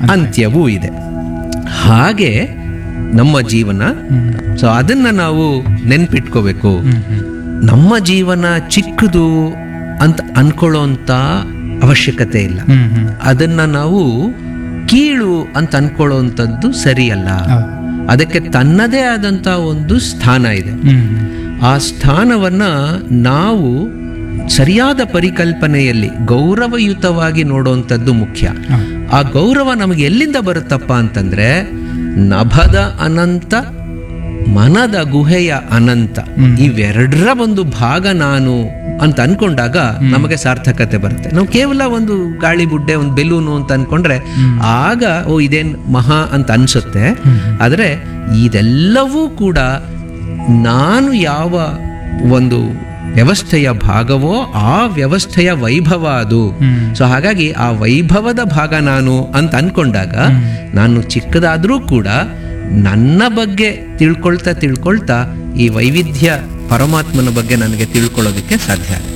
ಅಂತ್ಯವೂ ಇದೆ ಹಾಗೆ ನಮ್ಮ ಜೀವನ ಸೊ ಅದನ್ನ ನಾವು ನೆನ್ಪಿಟ್ಕೋಬೇಕು ನಮ್ಮ ಜೀವನ ಚಿಕ್ಕದು ಅಂತ ಅನ್ಕೊಳ್ಳೋಂಥ ಅವಶ್ಯಕತೆ ಇಲ್ಲ ಹ್ಮ್ ಹ್ಮ್ ಅದನ್ನ ನಾವು ಕೀಳು ಅಂತ ಅನ್ಕೊಳ್ಳೋವಂಥದ್ದು ಸರಿಯಲ್ಲ ಹೌದು. ಅದಕ್ಕೆ ತನ್ನದೇ ಆದಂಥ ಒಂದು ಸ್ಥಾನ ಇದೆ ಹ್ಮ್ ಆ ಸ್ಥಾನವನ್ನ ನಾವು ಸರಿಯಾದ ಪರಿಕಲ್ಪನೆಯಲ್ಲಿ ಗೌರವಯುತವಾಗಿ ನೋಡುವಂಥದ್ದು ಮುಖ್ಯ ಹೌದು. ಆ ಗೌರವ ನಮಗೆ ಎಲ್ಲಿಂದ ಬರುತ್ತಪ್ಪ ಅಂತಂದ್ರೆ ನಭದ ಅನಂತ ಮನದ ಗುಹೆಯ ಅನಂತ ಇವೆರಡರ ಒಂದು ಭಾಗ ನಾನು ಅಂತ ಅನ್ಕೊಂಡಾಗ ನಮಗೆ ಸಾರ್ಥಕತೆ ಬರುತ್ತೆ ನಾವು ಕೇವಲ ಒಂದು ಗಾಳಿ ಬುಡ್ಡೆ ಒಂದು ಬೆಲೂನು ಅಂತ ಅನ್ಕೊಂಡ್ರೆ ಆಗ ಓ ಇದೇನ್ ಮಹಾ ಅಂತ ಅನ್ಸುತ್ತೆ ಆದರೆ ಇದೆಲ್ಲವೂ ಕೂಡ ನಾನು ಯಾವ ಒಂದು ವ್ಯವಸ್ಥೆಯ ಭಾಗವೋ ಆ ವ್ಯವಸ್ಥೆಯ ವೈಭವ ಅದು ಸೊ ಹಾಗಾಗಿ ಆ ವೈಭವದ ಭಾಗ ನಾನು ಅಂತ ಅನ್ಕೊಂಡಾಗ ನಾನು ಚಿಕ್ಕದಾದರೂ ಕೂಡ ನನ್ನ ಬಗ್ಗೆ ತಿಳ್ಕೊಳ್ತಾ ತಿಳ್ಕೊಳ್ತಾ ಈ ವೈವಿಧ್ಯ ಪರಮಾತ್ಮನ ಬಗ್ಗೆ ನನಗೆ ತಿಳ್ಕೊಳ್ಳೋದಕ್ಕೆ ಸಾಧ್ಯ ಆಗುತ್ತೆ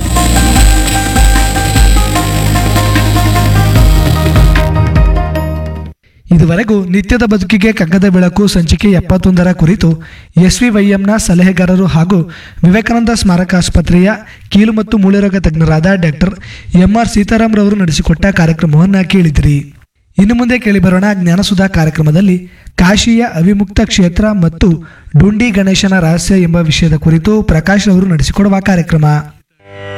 ಇದುವರೆಗೂ ನಿತ್ಯದ ಬದುಕಿಗೆ ಕಗ್ಗದ ಬೆಳಕು ಸಂಚಿಕೆ ಎಪ್ಪತ್ತೊಂದರ ಕುರಿತು ಎಸ್ ವಿ ವೈಎಂನ ಸಲಹೆಗಾರರು ಹಾಗೂ ವಿವೇಕಾನಂದ ಸ್ಮಾರಕ ಆಸ್ಪತ್ರೆಯ ಕೀಲು ಮತ್ತು ಮೂಳೆರೋಗ ತಜ್ಞರಾದ ಡಾಕ್ಟರ್ ಎಂ ಆರ್ ಸೀತಾರಾಮ್ ರವರು ನಡೆಸಿಕೊಟ್ಟ ಕಾರ್ಯಕ್ರಮವನ್ನು ಕೇಳಿದಿರಿ ಇನ್ನು ಮುಂದೆ ಕೇಳಿಬರೋಣ ಜ್ಞಾನಸುಧಾ ಕಾರ್ಯಕ್ರಮದಲ್ಲಿ ಕಾಶಿಯ ಅವಿಮುಕ್ತ ಕ್ಷೇತ್ರ ಮತ್ತು ಡುಂಡಿ ಗಣೇಶನ ರಹಸ್ಯ ಎಂಬ ವಿಷಯದ ಕುರಿತು ಪ್ರಕಾಶ್ ಅವರು ನಡೆಸಿಕೊಡುವ ಕಾರ್ಯಕ್ರಮ